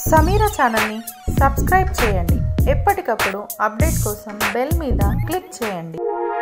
సమీరా ఛానల్ని సబ్స్క్రైబ్ చేయండి ఎప్పటికప్పుడు అప్డేట్ కోసం బెల్ మీద క్లిక్ చేయండి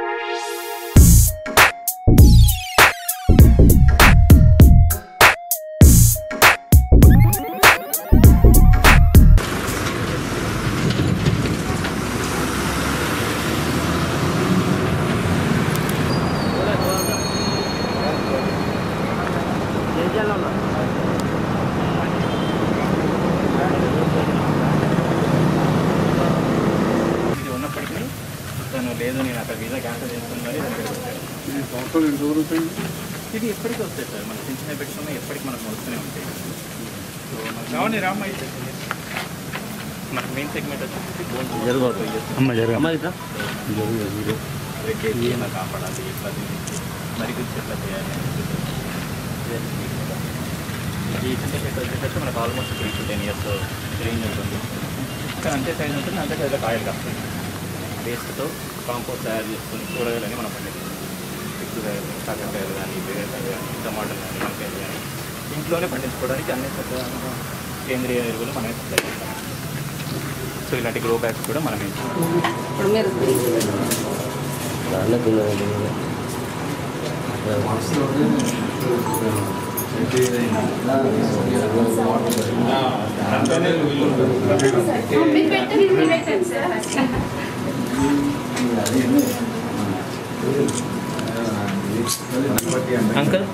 ఇది ఉన్నప్పటికీ తను లేదు నేను అక్కడ వీసా క్యాన్సిల్ చేసుకున్నది ఈ సంవత్సరం ఎంత వరకు ఇది ఎప్పటికీ వస్తాయి సార్ మన చిన్న చిన్న ఎఫెక్ట్స్ ఉన్నాయి ఎప్పటికీ మనకు వస్తూనే ఉంటాయి సో మనకు కావాలి రామ్మ అయితే మన మెయిన్ సెగ్మెంట్ వచ్చేసి జరగదు అమ్మ జరగ రెడ్డి ఎలా కాపాడాలి ఎట్లా దీనికి మరి గురించి ఎట్లా చేయాలి ఈ చిన్న చెట్టు వచ్చేసరికి మనకు almost three to ten years range ఉంటుంది ఇంకా అంతే సైజ్ ఉంటుంది అంతే సైజ్లో కాయలు కాస్తాయి వేస్ట్తో కాంపోస్ట్ తయారు చేసుకుని కూరగాయలని మనం పండిస్తాం చిక్కుడుకాయలు కాకరకాయలు కానీ బీరకాయలు కానీ టమాటాలు కానీ వంకాయలు కానీ ఇంట్లోనే పండించుకోవడానికి అన్ని సకల సేంద్రియ ఎరువులు మనమే సప్లై చేస్తాం సో ఇలాంటి గ్రో బ్యాగ్స్ కూడా మనమే ఇప్పుడు మీరు మీరు పెట్టండి మీరు పెట్టండి సార్ అంకల్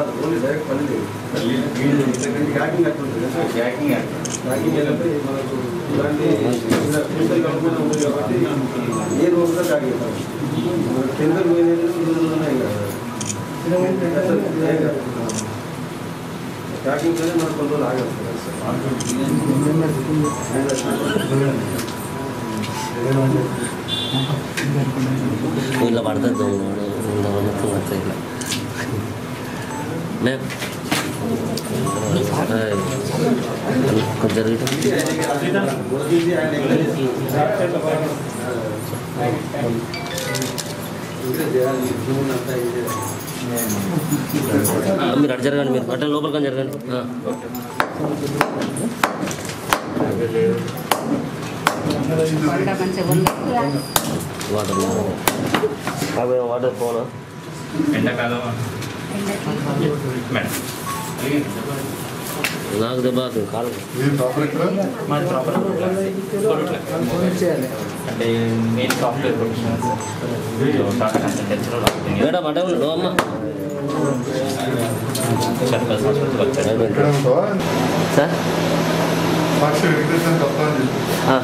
ప్యాకింగ్ చేసి మనకు కొన్ని రోజులు ఇలా పడుతుంది దొంగ వస్తుంది ఇట్లా లే కొంచెం జరిగితే మీరు అటు జరగండి మీరు అట్లా లోపలికి అని జరగండి ఆ. పంట మంచిగా ఉంది వాటర్ అవి వాటర్ పోనా ఎండాకాలం మేడం నాకు దెబ్బ తాకుతుంది కాలు మీరు ప్రాపర్ ఎక్కడ మాది ప్రాపర్ అంటే మెయిన్ సాఫ్ట్వేర్ ప్రొఫెషనల్స్ టాటా కన్సల్టెన్సీలో మేడం అంటే నువ్వు అమ్మ సర్పస్ హాస్పిటల్ వచ్చారు ఎక్కడ ఉంటావా సార్ సాక్షి వెంకటేశ్వర తప్ప అని చెప్పి ఆ.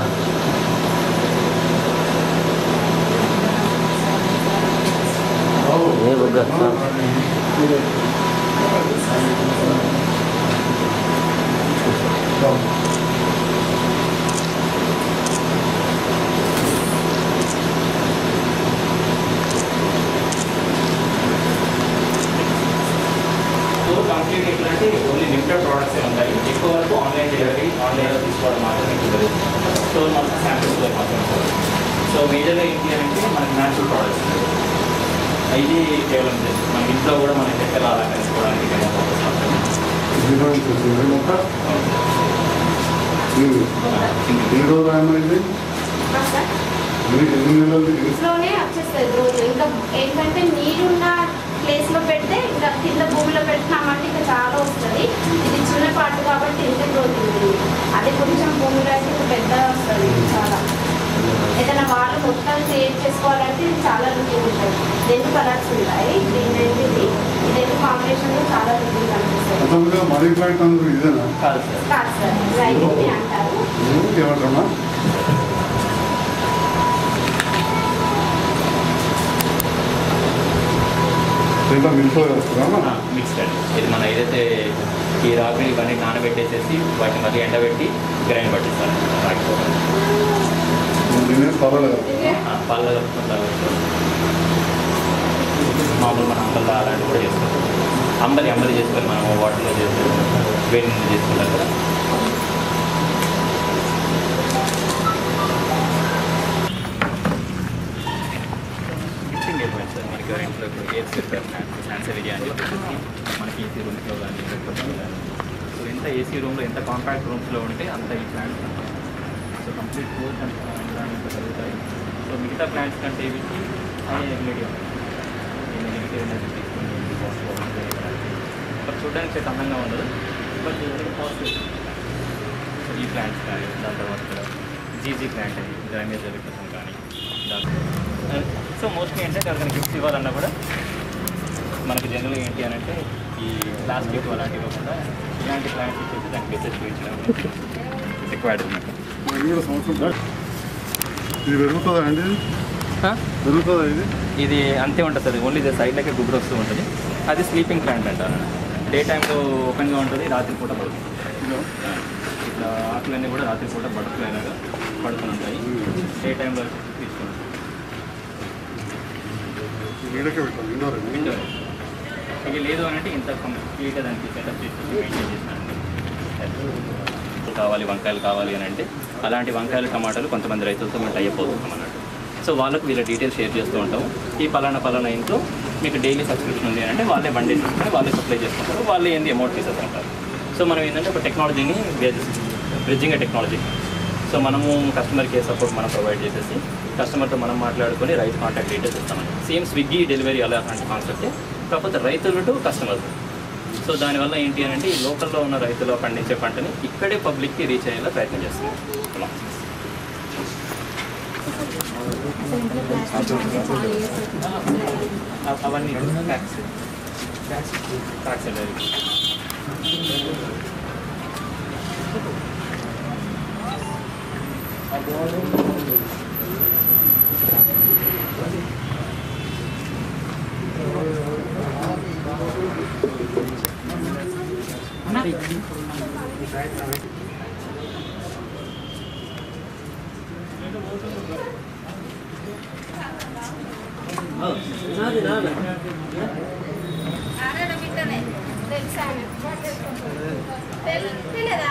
ఏ బుగ్గ ఆ. సో కంప్లీట్ ఎట్లాంటి ఓన్లీ లిమిటెడ్ ప్రోడక్ట్స్ ఉంటాయి ఎక్కువ వరకు ఆన్లైన్ డెలివరీ ఆన్లైన్లో తీసుకోవడం మాత్రమే కుదరదు సో మనకు శాంపిల్స్లో మాత్రం ఉంటుంది. సో మేజర్గా ఏంటి అంటే మనకి న్యాచురల్ ప్రోడక్ట్స్ ఇది కేవలం just మన ఇంట్లో కూడా మన చెక్కలు అలా కలుసుకోవడానికి మేము focus మాత్రమే. ఈ రోజు ఏమైంది మీరు ఎన్ని నెలలు ఇంట్లోనే వచ్చేస్తుంది రోజు ఇంకా ఏంటంటే నీరున్న ప్లేస్ లో పెడితే ఇంకా కింద భూమిలో పెట్టినామంటే ఇంకా చాలా వస్తుంది ఇది చిన్న పాటు కాబట్టి ఇంత గ్రోత్ ఉంటుంది అది కొంచెం భూమిలో అయితే ఇంకా పెద్దగా వస్తుంది చాలా ఏదైనా వాళ్ళు మొత్తం క్రియేట్ చేసుకోవాలంటే ఇది చాలా రుచి ఉంటుంది రెండు కలర్స్ ఉంటాయి గ్రీన్ అండ్ ఇది ఈ రెండు కాంబినేషన్లో చాలా రుచి కనిపిస్తుంది మొత్తంగా మనీ ప్లాంట్ అందరూ ఇదేనా కాదు సార్ కాదు సార్ రైట్ అంటారు ఏమంటారా దీంట్లో మిల్క్ వేస్తారా మిక్స్డ్ ఇది మన ఏదైతే ఈ రాగులు ఇవన్నీ నానబెట్టేసేసి వాటిని మళ్ళీ ఎండబెట్టి గ్రైండ్ పట్టిస్తారు రాగి పౌడర్. నేనే పర్వాలేదు ఆ, పాలలో కలుపుకొని తాగొచ్చు మామూలు మన అంబల్ అలాంటివి కూడా చేసుకోవచ్చు అంబలి అంబలి చేసుకొని మనం వాటర్లో చేసి వేడి నీళ్ళు చేసుకుంటాం కదా మిక్సింగ్ అయిపోయింది సార్ మనకి ఇంట్లో ఇప్పుడు ఏది చెప్పారు శాన్సర్ ఏరియా అని చెప్పేసి మనకి ఏసీ రూమ్స్లో కానీ లేకపోతే సో ఎంత ఏసీ ఏసీ రూమ్లో ఎంత కాంపాక్ట్ రూమ్స్లో ఉంటే అంత ఈ plants so complete course environment కలుగుతాయి సో మిగతా ప్లాంట్స్ కంటే వీటికి హై ఎబిలిటీ ఉంది నెగిటివ్ ఎనర్జీ తీసుకుని బట్ చూడడానికి అయితే అందంగా ఉండదు బట్ వెరీ పాజిటివ్ సో ఈ ప్లాంట్స్ కానీ దాని తర్వాత జీజీ ప్లాంట్ అని డ్యామేజ్ కోసం కానీ దాని సో మోస్ట్లీ ఏంటంటే ఎవరికైనా గిఫ్ట్స్ ఇవ్వాలన్నా కూడా మనకి జనరల్గా ఏంటి అని అంటే ఈ ప్లాస్టిక్ అలాంటివి ఇవ్వకుండా ఇలాంటి ప్లాంట్స్ ఇచ్చేసి దానికి మెసేజ్ చూపించడం రిక్వైర్డ్ అనమాట ఇది కూడా సంవత్సరం ఇది పెరుగుతుందా అండి ఇది? పెరుగుతుందా ఇది ఇది అంతే ఉంటుంది సార్ ఓన్లీ ఇది సైడ్లకే గుబురు వస్తూ ఉంటుంది అది స్లీపింగ్ ప్లాంట్ అంటారు డే టైంలో ఓపెన్గా ఉంటుంది రాత్రిపూట పడుతుంది ఇట్లా ఆకులన్నీ కూడా రాత్రిపూట బటర్ఫ్లై లాగా పడుతుంటాయి డే టైంలో తీసుకుంటాం వీడకే పెట్టాలి ఇండోర్ విండో ఇక లేదు అని అంటే ఇంత కంప్లీట్గా దానికి సెటప్ చేసి మెయింటైన్ చేసినాను కావాలి వంకాయలు కావాలి అని అంటే అలాంటి వంకాయలు టమాటాలు కొంతమంది రైతులతో మేము టైప్ అవుతున్నాం అన్నట్టు సో వాళ్ళకు వీళ్ళ డీటెయిల్స్ షేర్ చేస్తూ ఉంటాము ఈ పలానా పలానా ఇంట్లో మీకు డైలీ సబ్స్క్రిప్షన్ ఉంది అని అంటే వాళ్ళే బండి తీసుకొని వాళ్ళే సప్లై చేసుకుంటారు వాళ్ళే ఏంది అమౌంట్ తీసేస్తుంటారు సో మనం ఏంటంటే ఒక టెక్నాలజీని బ్రిడ్జింగ్ టెక్నాలజీ సో మనము కస్టమర్కి సపోర్ట్ మనం ప్రొవైడ్ చేసేసి కస్టమర్తో మనం మాట్లాడుకొని రైతు కాంటాక్ట్ డీటెయిల్స్ ఇస్తామని సేమ్ స్విగ్గీ డెలివరీ అలాంటి కాన్సెప్ట్ కాకపోతే రైతులు టు కస్టమర్ సో దానివల్ల ఏంటి అని అంటే ఈ లోకల్లో ఉన్న రైతులు పండించే పంటని ఇక్కడే పబ్లిక్కి రీచ్ అయ్యేలా ప్రయత్నం చేస్తున్నాం అలా. అవ- అవన్నీ ఫ్యాక్స్ ఫ్యాక్స్ డైరీ తెలియదా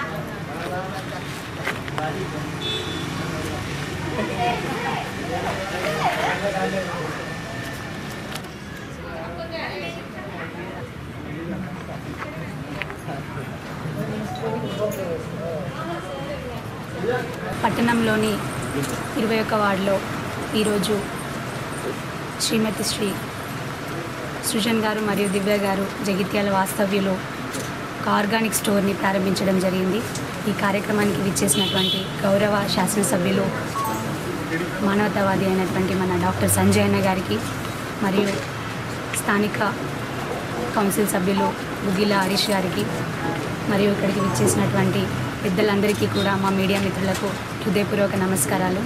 పట్టణంలోని ఇరవై ఒక్క వార్డులో ఈరోజు శ్రీమతి శ్రీ సృజన్ గారు మరియు దివ్య గారు జగిత్యాల వాస్తవ్యులు ఒక ఆర్గానిక్ స్టోర్ని ప్రారంభించడం జరిగింది ఈ కార్యక్రమానికి విచ్చేసినటువంటి గౌరవ శాసనసభ్యులు మానవతావాది అయినటువంటి మన డాక్టర్ సంజయ్ అన్న గారికి మరియు స్థానిక కౌన్సిల్ సభ్యులు బుగిల హరీష్ గారికి మరియు ఇక్కడికి విచ్చేసినటువంటి పెద్దలందరికీ కూడా మా మీడియా మిత్రులకు హృదయపూర్వక నమస్కారాలు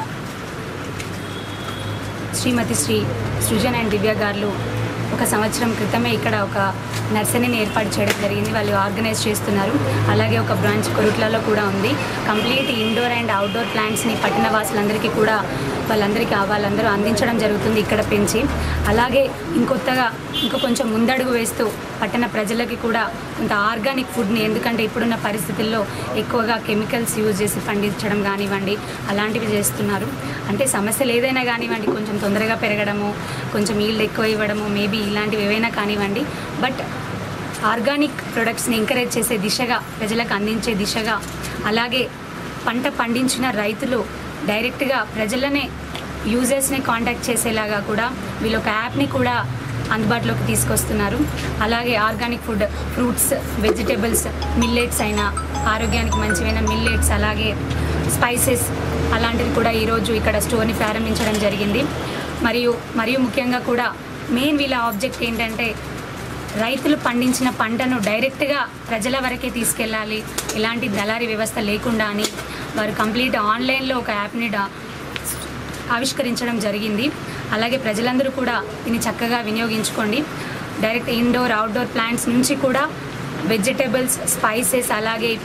శ్రీమతి శ్రీ సృజన్ అండ్ దివ్య గారు ఒక సంవత్సరం క్రితమే ఇక్కడ ఒక నర్సరీని ఏర్పాటు చేయడం జరిగింది వాళ్ళు ఆర్గనైజ్ చేస్తున్నారు అలాగే ఒక బ్రాంచ్ కొరుట్లలో కూడా ఉంది కంప్లీట్ ఇండోర్ అండ్ అవుట్డోర్ ప్లాంట్స్ని పట్టణ వాసులందరికీ కూడా వాళ్ళందరికీ వాళ్ళందరూ అందించడం జరుగుతుంది ఇక్కడ పెంచి అలాగే ఇంకొత్తగా ఇంకో కొంచెం ముందడుగు వేస్తూ పట్టణ ప్రజలకి కూడా కొంత ఆర్గానిక్ ఫుడ్ని ఎందుకంటే ఇప్పుడున్న పరిస్థితుల్లో ఎక్కువగా కెమికల్స్ యూజ్ చేసి పండించడం కానివ్వండి అలాంటివి చేస్తున్నారు అంటే సమస్యలు ఏదైనా కానివ్వండి కొంచెం తొందరగా పెరగడము కొంచెం ఈల్డ్ ఎక్కువ ఇవ్వడము మేబీ ఇలాంటివి ఏవైనా కానివ్వండి బట్ ఆర్గానిక్ ప్రొడక్ట్స్ని ఎంకరేజ్ చేసే దిశగా ప్రజలకు అందించే దిశగా అలాగే పంట పండించిన రైతులు డైరెక్ట్గా ప్రజలనే యూజర్స్ని కాంటాక్ట్ చేసేలాగా కూడా వీళ్ళు ఒక యాప్ని కూడా అందుబాటులోకి తీసుకొస్తున్నారు అలాగే organic food fruits vegetables millets అయినా ఆరోగ్యానికి మంచివైన మిల్లెట్స్ అలాగే స్పైసెస్ అలాంటివి కూడా ఈరోజు ఇక్కడ స్టోర్ని ప్రారంభించడం జరిగింది మరియు మరియు ముఖ్యంగా కూడా మెయిన్ వీళ్ళ ఆబ్జెక్ట్ ఏంటంటే రైతులు పండించిన పంటను డైరెక్ట్గా ప్రజల వరకే తీసుకెళ్ళాలి ఎలాంటి దళారీ వ్యవస్థ లేకుండా అని వారు కంప్లీట్ ఆన్లైన్లో ఒక యాప్ని డా ఆవిష్కరించడం జరిగింది అలాగే ప్రజలందరూ కూడా దీన్ని చక్కగా వినియోగించుకోండి డైరెక్ట్ ఇండోర్ అవుట్డోర్ ప్లాంట్స్ నుంచి కూడా వెజిటేబుల్స్ స్పైసెస్ అలాగే ఇప్పుడు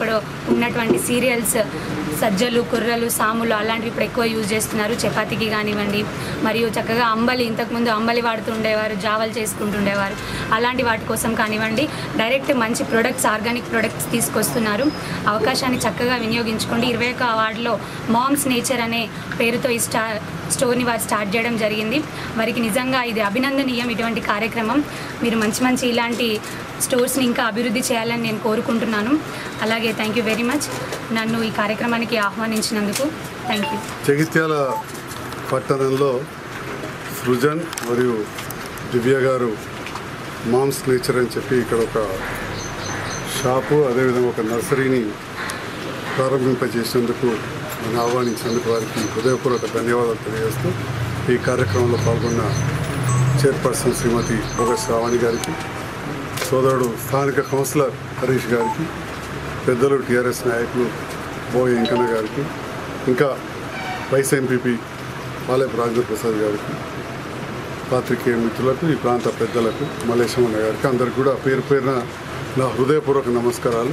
ఉన్నటువంటి సీరియల్స్ సజ్జలు కుర్రలు సాములు అలాంటివి ఇప్పుడు ఎక్కువ యూజ్ చేస్తున్నారు చపాతీకి కానివ్వండి మరియు చక్కగా అంబలి ఇంతకుముందు అంబలి వాడుతుండేవారు జావలు చేసుకుంటుండేవారు అలాంటి వాటి కోసం కానివ్వండి డైరెక్ట్ మంచి ప్రొడక్ట్స్ ఆర్గానిక్ ప్రొడక్ట్స్ తీసుకొస్తున్నారు అవకాశాన్ని చక్కగా వినియోగించుకోండి ఇరవై ఒక్క వార్డులో మామ్స్ నేచర్ అనే పేరుతో ఈ స్టా స్టోర్ని వారు స్టార్ట్ చేయడం జరిగింది వారికి నిజంగా ఇది అభినందనీయం ఇటువంటి కార్యక్రమం మీరు మంచి మంచి ఇలాంటి స్టోర్స్ని ఇంకా అభివృద్ధి చేయాలని నేను కోరుకుంటున్నాను అలాగే థ్యాంక్ యూ వెరీ మచ్ నన్ను ఈ కార్యక్రమానికి ఆహ్వానించినందుకు థ్యాంక్ యూ జగిత్యాల పట్టణంలో సృజన్ మరియు దివ్య గారు మామ్స్ నేచర్ అని చెప్పి ఇక్కడ ఒక షాపు అదేవిధంగా ఒక నర్సరీని ప్రారంభింపజేసినందుకు నన్ను ఆహ్వానించినందుకు వారికి హృదయపూర్వక ధన్యవాదాలు తెలియజేస్తూ ఈ కార్యక్రమంలో పాల్గొన్న చైర్పర్సన్ శ్రీమతి భోగ శ్రావణి గారికి సోదరుడు స్థానిక కౌన్సిలర్ హరీష్ గారికి పెద్దలు టీఆర్ఎస్ నాయకులు బోయ వెంకన్న గారికి ఇంకా వైస్ ఎంపీపీ పాలేపు రాజేంద్ర ప్రసాద్ గారికి పాత్రికేయ మిత్రులకు ఈ ప్రాంత పెద్దలకు మల్లేశమన్న గారికి అందరికి కూడా పేరు పేరున నా హృదయపూర్వక నమస్కారాలు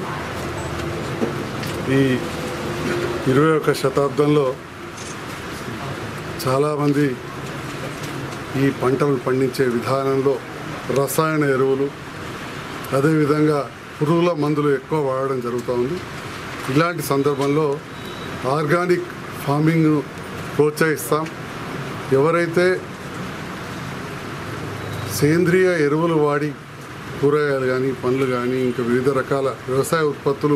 ఈ ఇరవై ఒక్క శతాబ్దంలో చాలామంది ఈ పంటలను పండించే విధానంలో రసాయన ఎరువులు అదేవిధంగా పురుగుల మందులు ఎక్కువ వాడడం జరుగుతూ ఉంది ఇలాంటి సందర్భంలో ఆర్గానిక్ ఫార్మింగ్ను ప్రోత్సహిస్తాం ఎవరైతే సేంద్రియ ఎరువులు వాడి కూరగాయలు కానీ పండ్లు కానీ ఇంకా వివిధ రకాల వ్యవసాయ ఉత్పత్తులు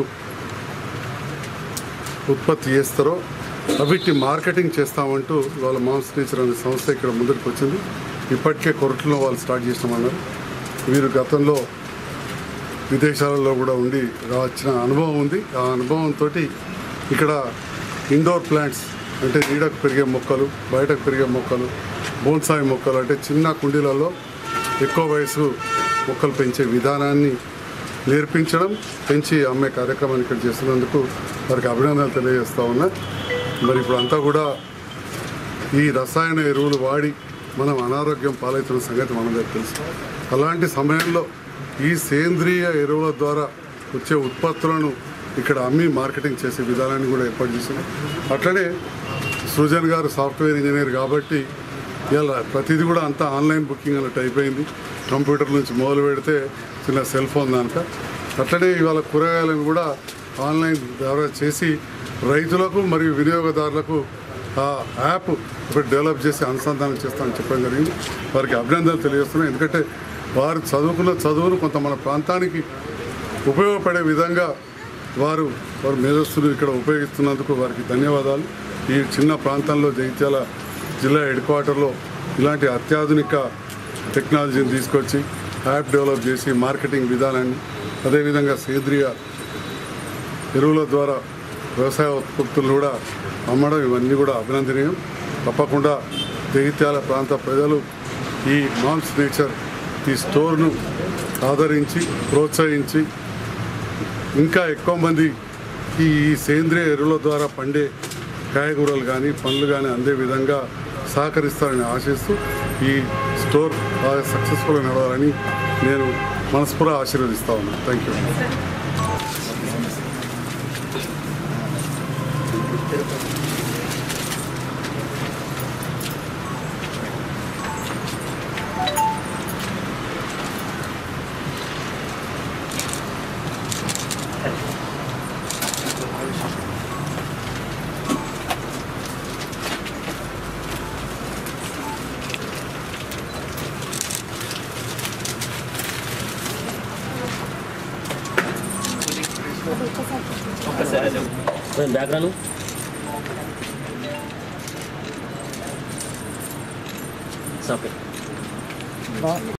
ఉత్పత్తి చేస్తారో అవిటి మార్కెటింగ్ చేస్తామంటూ వాళ్ళ మామ్స్ నేచర్ అనే సంస్థ ఇక్కడ ముందుకు వచ్చింది ఇప్పటికే కొరట్లో వాళ్ళు స్టార్ట్ చేసినామన్నారు వీరు గతంలో విదేశాలలో కూడా ఉండి వచ్చిన అనుభవం ఉంది ఆ అనుభవంతో ఇక్కడ ఇండోర్ ప్లాంట్స్ అంటే నీడకు పెరిగే మొక్కలు బయటకు పెరిగే మొక్కలు బోన్సాయి మొక్కలు అంటే చిన్న కుండీలలో ఎక్కువ వయసు మొక్కలు పెంచే విధానాన్ని నేర్పించడం పెంచి అమ్మే కార్యక్రమాన్ని ఇక్కడ చేస్తున్నందుకు వారికి అభినందనలు తెలియజేస్తా ఉన్నా మరి ఇప్పుడు అంతా కూడా ఈ రసాయన ఎరువులు వాడి మనం అనారోగ్యం పాలవుతున్న సంగతి మనందరికీ తెలుసు అలాంటి సమయంలో ఈ సేంద్రియ ఎరువుల ద్వారా వచ్చే ఉత్పత్తులను ఇక్కడ అమ్మి మార్కెటింగ్ చేసే విధానాన్ని కూడా ఏర్పాటు చేసింది అట్లనే సృజన్ గారు సాఫ్ట్వేర్ ఇంజనీర్ కాబట్టి ఇలా ప్రతిదీ కూడా అంతా ఆన్లైన్ బుకింగ్ అన్నట్టు అయిపోయింది కంప్యూటర్ నుంచి మొదలు పెడితే చిన్న సెల్ ఫోన్ దానిక అట్లనే ఇవాళ కూరగాయలను కూడా ఆన్లైన్ ద్వారా చేసి రైతులకు మరియు వినియోగదారులకు ఆ యాప్ ఒకటి డెవలప్ చేసి అనుసంధానం చేస్తామని చెప్పడం జరిగింది వారికి అభినందనలు తెలియజేస్తున్నాం ఎందుకంటే వారు చదువుకున్న చదువును కొంత మన ప్రాంతానికి ఉపయోగపడే విధంగా వారు వారు మేధస్సులు ఇక్కడ ఉపయోగిస్తున్నందుకు వారికి ధన్యవాదాలు ఈ చిన్న ప్రాంతంలో జగిత్యాల జిల్లా హెడ్ క్వార్టర్లో ఇలాంటి అత్యాధునిక టెక్నాలజీని తీసుకొచ్చి యాప్ డెవలప్ చేసి మార్కెటింగ్ విధానాన్ని అదేవిధంగా సేంద్రియ ఎరువుల ద్వారా వ్యవసాయ ఉత్పత్తులు కూడా అమ్మడం ఇవన్నీ కూడా అభినందనీయం తప్పకుండా జగిత్యాల ప్రాంత ప్రజలు ఈ మామ్స్ నేచర్ ఈ స్టోర్ను ఆదరించి ప్రోత్సహించి ఇంకా ఎక్కువ మంది ఈ ఈ సేంద్రియ ఎరువుల ద్వారా పండే కాయగూరలు కానీ పండ్లు కానీ అందే విధంగా సహకరిస్తారని ఆశిస్తూ ఈ స్టోర్ బాగా సక్సెస్ఫుల్గా నడవాలని నేను మనస్ఫూర్తిగా ఆశీర్వదిస్తా ఉన్నాను థ్యాంక్ యూ ఒక్కసారి బ్యాక్గ్రౌండ్ ఓకే